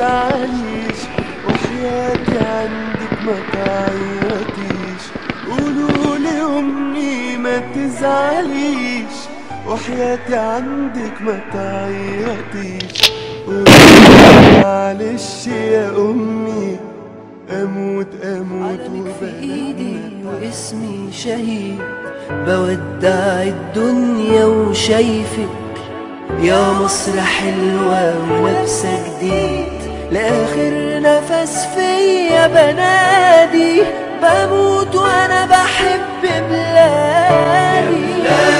تزعليش وحياتي عندك ما تعيطيش قولوا لي امي ما تزعليش وحياتي عندك ما تعيطيش قولوا معلش يا امي اموت اموت علمك في ايدي وبنات واسمي شهيد بودع الدنيا وشايفك يا مصر حلوة ولابسة جديد لآخر نفس فيا بنادي بموت وانا بحب بلادي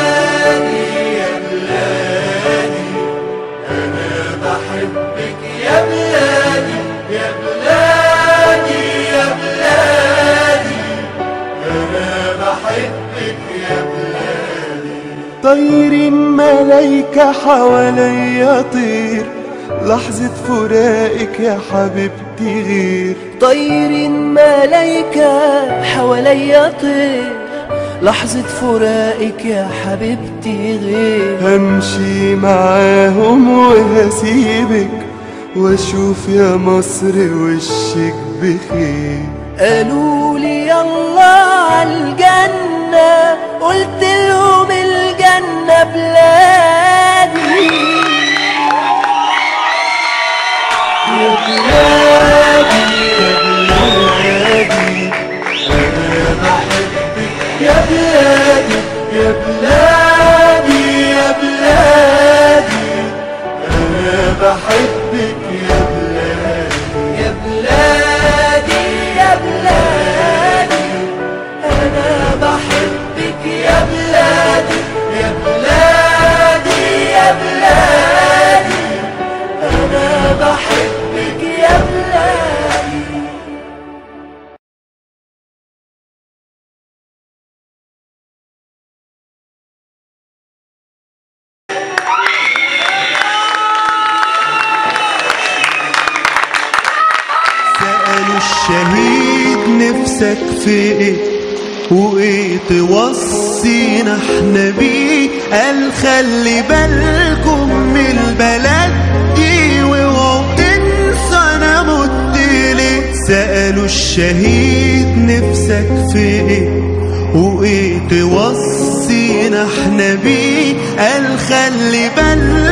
طايرين ملايكة حواليا طير لحظة فراقك يا حبيبتي غير طيرين ملايكة حواليا طير لحظة فراقك يا حبيبتي غير همشي معاهم وهسيبك واشوف يا مصر وشك بخير قالوا لي يلا عالجنة قلت لهم الجنة بلادي يا بلادي يا بلادي أنا بحبك يا بلادي يا بلادي يا بلادي أنا بحبك يا بلادي يا بلادي يا بلادي أنا بحبك يا بلادي يا بلادي يا بلادي أنا بحبك يا بلادي سألوا الشهيد نفسك في ايه وايه توصينا احنا بيه قال خلي بالكم من البلد دي واوعوا تنسوا انا مت ليه سألوا الشهيد نفسك في ايه وايه توصينا احنا بيه قال خلي بالكم